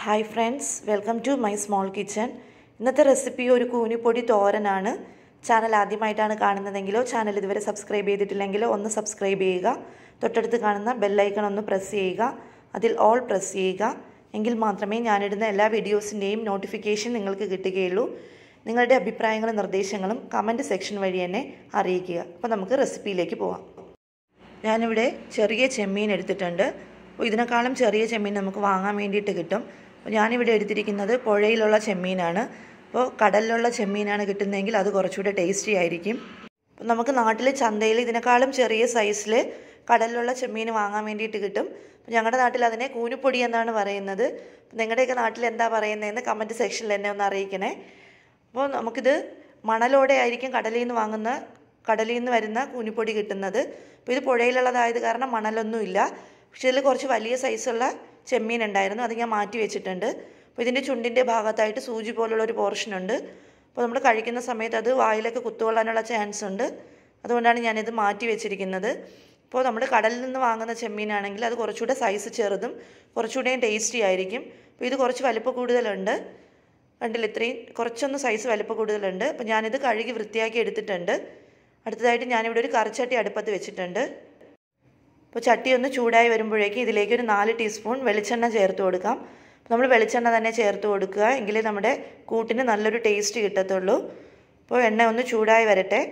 hi friends welcome to my small kitchen ഇന്നത്തെ recipe ഒരു കൂനിപ്പൊടി തോരനാണ് ചാനൽ ആദ്യമായിട്ടാണ് കാണുന്നതെങ്കിലോ ചാനൽ ഇതുവരെ സബ്സ്ക്രൈബ് ചെയ്തിട്ടില്ലെങ്കിലോ ഒന്ന് സബ്സ്ക്രൈബ് ചെയ്യുക തൊട്ടടുത്ത് കാണുന്ന ബെല്ലൈക്കൺ ഒന്ന് പ്രസ് ചെയ്യുക അതിൽ ഓൾ പ്രസ് ചെയ്യുക എങ്കിൽ മാത്രമേ ഞാനിടുന്ന എല്ലാ വീഡിയോസിൻ്റെയും നോട്ടിഫിക്കേഷൻ നിങ്ങൾക്ക് കിട്ടുകയുള്ളൂ നിങ്ങളുടെ അഭിപ്രായങ്ങളും നിർദ്ദേശങ്ങളും കമൻറ്റ് സെക്ഷൻ വഴി എന്നെ അറിയിക്കുക അപ്പോൾ നമുക്ക് റെസിപ്പിയിലേക്ക് പോവാം ഞാനിവിടെ ചെറിയ ചെമ്മീൻ എടുത്തിട്ടുണ്ട് അപ്പോൾ ഇതിനേക്കാളും ചെറിയ ചെമ്മീൻ നമുക്ക് വാങ്ങാൻ വേണ്ടിയിട്ട് കിട്ടും അപ്പോൾ ഞാനിവിടെ എടുത്തിരിക്കുന്നത് പുഴയിലുള്ള ചെമ്മീനാണ് അപ്പോൾ കടലിലുള്ള ചെമ്മീനാണ് കിട്ടുന്നതെങ്കിൽ അത് കുറച്ചുകൂടെ ടേസ്റ്റി ആയിരിക്കും അപ്പോൾ നമുക്ക് നാട്ടിൽ ചന്തയിൽ ഇതിനേക്കാളും ചെറിയ സൈസിൽ കടലിലുള്ള ചെമ്മീൻ വാങ്ങാൻ വേണ്ടിയിട്ട് കിട്ടും അപ്പോൾ ഞങ്ങളുടെ നാട്ടിൽ അതിനെ കൂനുപ്പൊടി എന്നാണ് പറയുന്നത് നിങ്ങളുടെയൊക്കെ നാട്ടിൽ എന്താ പറയുന്നതെന്ന് കമൻറ്റ് സെക്ഷനിൽ എന്നെ ഒന്ന് അറിയിക്കണേ അപ്പോൾ നമുക്കിത് മണലോടെ ആയിരിക്കും കടലിൽ നിന്ന് വാങ്ങുന്ന കടലിൽ നിന്ന് വരുന്ന കൂനിപ്പൊടി കിട്ടുന്നത് അപ്പോൾ ഇത് പുഴയിലുള്ളതായത് കാരണം മണലൊന്നുമില്ല പക്ഷേ ഇതിൽ കുറച്ച് വലിയ സൈസുള്ള ചെമ്മീൻ ഉണ്ടായിരുന്നു അത് ഞാൻ മാറ്റി വെച്ചിട്ടുണ്ട് അപ്പോൾ ഇതിൻ്റെ ചുണ്ടിൻ്റെ ഭാഗത്തായിട്ട് സൂചി പോലുള്ള ഒരു പോർഷൻ ഉണ്ട് അപ്പോൾ നമ്മൾ കഴിക്കുന്ന സമയത്ത് അത് വായിലൊക്കെ കുത്തുകൊള്ളാനുള്ള ചാൻസ് ഉണ്ട് അതുകൊണ്ടാണ് ഞാനിത് മാറ്റി വെച്ചിരിക്കുന്നത് ഇപ്പോൾ നമ്മൾ കടലിൽ നിന്ന് വാങ്ങുന്ന ചെമ്മീനാണെങ്കിൽ അത് കുറച്ചുകൂടെ സൈസ് ചെറുതും കുറച്ചുകൂടെയും ടേസ്റ്റി ആയിരിക്കും അപ്പോൾ ഇത് കുറച്ച് വലിപ്പം കൂടുതലുണ്ട് കണ്ടില്ല ഇത്രയും കുറച്ചൊന്ന് സൈസ് വലിപ്പം കൂടുതലുണ്ട് അപ്പോൾ ഞാനിത് കഴുകി വൃത്തിയാക്കി എടുത്തിട്ടുണ്ട് അടുത്തതായിട്ട് ഞാനിവിടെ ഒരു കറിച്ചട്ടി അടുപ്പത്ത് വെച്ചിട്ടുണ്ട് അപ്പോൾ ചട്ടി ഒന്ന് ചൂടായി വരുമ്പോഴേക്ക് ഇതിലേക്ക് ഒരു നാല് ടീസ്പൂൺ വെളിച്ചെണ്ണ ചേർത്ത് കൊടുക്കാം നമ്മൾ വെളിച്ചെണ്ണ തന്നെ ചേർത്ത് കൊടുക്കുക എങ്കിലേ നമ്മുടെ കൂട്ടിന് നല്ലൊരു ടേസ്റ്റ് കിട്ടത്തുള്ളൂ അപ്പോൾ എണ്ണ ഒന്ന് ചൂടായി വരട്ടെ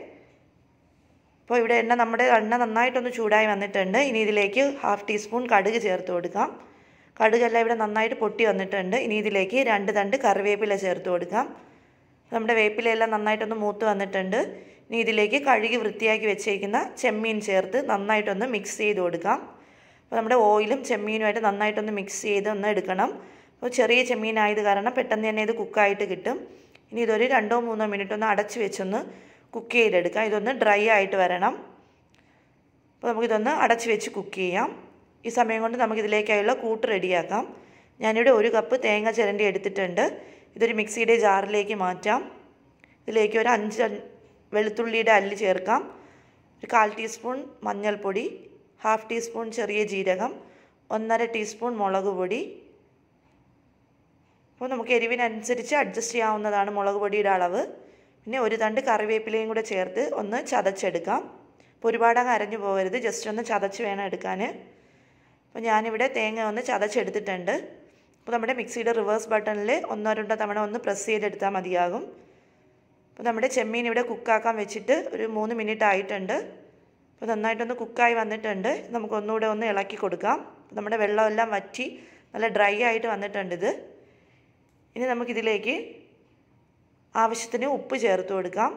അപ്പോൾ ഇവിടെ എണ്ണ നമ്മുടെ എണ്ണ നന്നായിട്ടൊന്ന് ചൂടായി വന്നിട്ടുണ്ട് ഇനി ഇതിലേക്ക് ഹാഫ് ടീസ്പൂൺ കടുക് ചേർത്ത് കൊടുക്കാം കടുകെല്ലാം ഇവിടെ നന്നായിട്ട് പൊട്ടി വന്നിട്ടുണ്ട് ഇനി ഇതിലേക്ക് രണ്ട് തണ്ട് കറിവേപ്പില ചേർത്ത് കൊടുക്കാം നമ്മുടെ വേപ്പിലയെല്ലാം നന്നായിട്ടൊന്ന് മൂത്ത് വന്നിട്ടുണ്ട് ഇനി ഇതിലേക്ക് കഴുകി വൃത്തിയാക്കി വെച്ചേക്കുന്ന ചെമ്മീൻ ചേർത്ത് നന്നായിട്ടൊന്ന് മിക്സ് ചെയ്ത് കൊടുക്കാം അപ്പോൾ നമ്മുടെ ഓയിലും ചെമ്മീനുമായിട്ട് നന്നായിട്ടൊന്ന് മിക്സ് ചെയ്ത് ഒന്ന് എടുക്കണം അപ്പോൾ ചെറിയ ചെമ്മീനായത് കാരണം പെട്ടെന്ന് തന്നെ ഇത് കുക്കായിട്ട് കിട്ടും ഇനി ഇതൊരു രണ്ടോ മൂന്നോ മിനിറ്റ് ഒന്ന് അടച്ച് വെച്ചൊന്ന് കുക്ക് ചെയ്തെടുക്കാം ഇതൊന്ന് ഡ്രൈ ആയിട്ട് വരണം അപ്പോൾ നമുക്കിതൊന്ന് അടച്ച് വെച്ച് കുക്ക് ചെയ്യാം ഈ സമയം കൊണ്ട് നമുക്കിതിലേക്കായുള്ള കൂട്ട് റെഡിയാക്കാം ഞാനിവിടെ ഒരു കപ്പ് തേങ്ങ ചിരണ്ടി എടുത്തിട്ടുണ്ട് ഇതൊരു മിക്സിയുടെ ജാറിലേക്ക് മാറ്റാം ഇതിലേക്ക് ഒരു അഞ്ച് വെളുത്തുള്ളിയുടെ അല്ലി ചേർക്കാം ഒരു കാൽ ടീസ്പൂൺ മഞ്ഞൾപ്പൊടി ഹാഫ് ടീസ്പൂൺ ചെറിയ ജീരകം ഒന്നര ടീസ്പൂൺ മുളക് പൊടി അപ്പോൾ നമുക്ക് എരിവിനനുസരിച്ച് അഡ്ജസ്റ്റ് ചെയ്യാവുന്നതാണ് മുളക് പൊടിയുടെ അളവ് പിന്നെ ഒരു തണ്ട് കറിവേപ്പിലയും കൂടെ ചേർത്ത് ഒന്ന് ചതച്ചെടുക്കാം അപ്പോൾ ഒരുപാട് അങ്ങ് അരഞ്ഞു പോകരുത് ജസ്റ്റ് ഒന്ന് ചതച്ച് വേണം എടുക്കാൻ അപ്പോൾ ഞാനിവിടെ തേങ്ങ ഒന്ന് ചതച്ചെടുത്തിട്ടുണ്ട് അപ്പോൾ നമ്മുടെ മിക്സിയുടെ റിവേഴ്സ് ബട്ടണിൽ ഒന്നോ രണ്ടോ തവണ ഒന്ന് പ്രസ് ചെയ്തെടുത്താൽ മതിയാകും അപ്പോൾ നമ്മുടെ ചെമ്മീൻ ഇവിടെ കുക്കാക്കാൻ വെച്ചിട്ട് ഒരു മൂന്ന് മിനിറ്റ് ആയിട്ടുണ്ട് അപ്പോൾ നന്നായിട്ടൊന്ന് കുക്കായി വന്നിട്ടുണ്ട് നമുക്ക് ഒന്നുകൂടെ ഒന്ന് ഇളക്കി കൊടുക്കാം നമ്മുടെ വെള്ളമെല്ലാം വറ്റി നല്ല ഡ്രൈ ആയിട്ട് വന്നിട്ടുണ്ട് ഇത് ഇനി നമുക്കിതിലേക്ക് ആവശ്യത്തിന് ഉപ്പ് ചേർത്ത് കൊടുക്കാം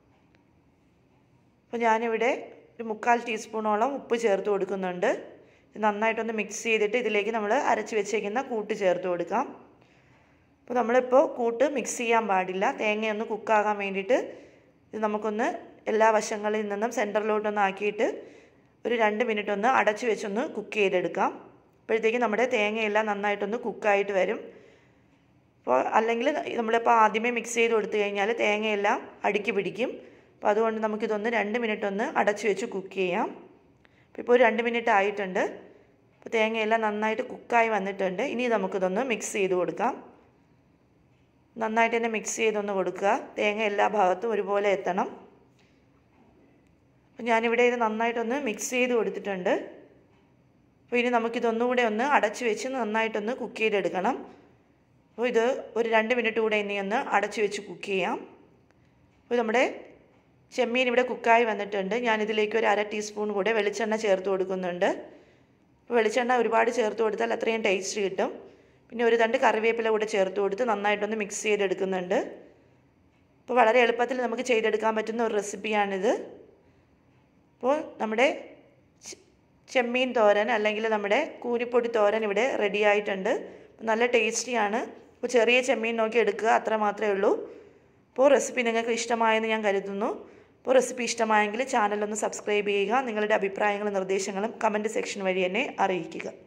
അപ്പോൾ ഞാനിവിടെ ഒരു മുക്കാൽ ടീസ്പൂണോളം ഉപ്പ് ചേർത്ത് കൊടുക്കുന്നുണ്ട് നന്നായിട്ടൊന്ന് മിക്സ് ചെയ്തിട്ട് ഇതിലേക്ക് നമ്മൾ അരച്ച് വെച്ചേക്കുന്ന കൂട്ട് ചേർത്ത് കൊടുക്കാം അപ്പോൾ നമ്മളിപ്പോൾ കൂട്ട് മിക്സ് ചെയ്യാൻ പാടില്ല തേങ്ങയൊന്ന് കുക്കാകാൻ വേണ്ടിയിട്ട് ഇത് നമുക്കൊന്ന് എല്ലാ വശങ്ങളിൽ നിന്നും സെൻറ്ററിലോട്ടൊന്ന് ആക്കിയിട്ട് ഒരു രണ്ട് മിനിറ്റ് ഒന്ന് അടച്ച് വെച്ചൊന്ന് കുക്ക് ചെയ്തെടുക്കാം അപ്പോഴത്തേക്കും നമ്മുടെ തേങ്ങയെല്ലാം നന്നായിട്ടൊന്ന് കുക്കായിട്ട് വരും അപ്പോൾ അല്ലെങ്കിൽ നമ്മളിപ്പോൾ ആദ്യമേ മിക്സ് ചെയ്ത് കൊടുത്തു കഴിഞ്ഞാൽ തേങ്ങയെല്ലാം അടുക്കി പിടിക്കും അപ്പോൾ അതുകൊണ്ട് നമുക്കിതൊന്ന് രണ്ട് മിനിറ്റ് ഒന്ന് അടച്ച് വെച്ച് കുക്ക് ചെയ്യാം അപ്പോൾ ഇപ്പോൾ ഒരു രണ്ട് മിനിറ്റ് ആയിട്ടുണ്ട് അപ്പോൾ തേങ്ങയെല്ലാം നന്നായിട്ട് കുക്കായി വന്നിട്ടുണ്ട് ഇനി നമുക്കിതൊന്ന് മിക്സ് ചെയ്ത് കൊടുക്കാം നന്നായിട്ട് തന്നെ മിക്സ് ചെയ്തൊന്ന് കൊടുക്കുക തേങ്ങ എല്ലാ ഭാഗത്തും ഒരുപോലെ എത്തണം അപ്പോൾ ഞാനിവിടെ ഇത് നന്നായിട്ടൊന്ന് മിക്സ് ചെയ്ത് കൊടുത്തിട്ടുണ്ട് അപ്പോൾ ഇനി നമുക്കിതൊന്നുകൂടെ ഒന്ന് അടച്ച് വെച്ച് നന്നായിട്ടൊന്ന് കുക്ക് ചെയ്തെടുക്കണം അപ്പോൾ ഇത് ഒരു രണ്ട് മിനിറ്റ് കൂടെ ഇനി ഒന്ന് അടച്ച് വെച്ച് കുക്ക് ചെയ്യാം അപ്പോൾ നമ്മുടെ ചെമ്മീൻ ഇവിടെ കുക്കായി വന്നിട്ടുണ്ട് ഞാനിതിലേക്ക് ഒരു അര ടീസ്പൂൺ കൂടെ വെളിച്ചെണ്ണ ചേർത്ത് കൊടുക്കുന്നുണ്ട് അപ്പോൾ വെളിച്ചെണ്ണ ഒരുപാട് ചേർത്ത് കൊടുത്താൽ അത്രയും ടേസ്റ്റ് കിട്ടും പിന്നെ ഒരു തണ്ട് കറിവേപ്പില കൂടെ ചേർത്ത് കൊടുത്ത് നന്നായിട്ടൊന്ന് മിക്സ് ചെയ്തെടുക്കുന്നുണ്ട് അപ്പോൾ വളരെ എളുപ്പത്തിൽ നമുക്ക് ചെയ്തെടുക്കാൻ പറ്റുന്ന ഒരു റെസിപ്പിയാണിത് അപ്പോൾ നമ്മുടെ ചെമ്മീൻ തോരൻ അല്ലെങ്കിൽ നമ്മുടെ കൂരിപ്പൊടി തോരൻ ഇവിടെ റെഡി ആയിട്ടുണ്ട് നല്ല ടേസ്റ്റിയാണ് അപ്പോൾ ചെറിയ ചെമ്മീൻ നോക്കി എടുക്കുക അത്ര മാത്രമേ ഉള്ളൂ അപ്പോൾ റെസിപ്പി നിങ്ങൾക്ക് ഇഷ്ടമായെന്ന് ഞാൻ കരുതുന്നു അപ്പോൾ റെസിപ്പി ഇഷ്ടമായെങ്കിൽ ചാനലൊന്ന് സബ്സ്ക്രൈബ് ചെയ്യുക നിങ്ങളുടെ അഭിപ്രായങ്ങളും നിർദ്ദേശങ്ങളും കമൻറ്റ് സെക്ഷൻ വഴി എന്നെ അറിയിക്കുക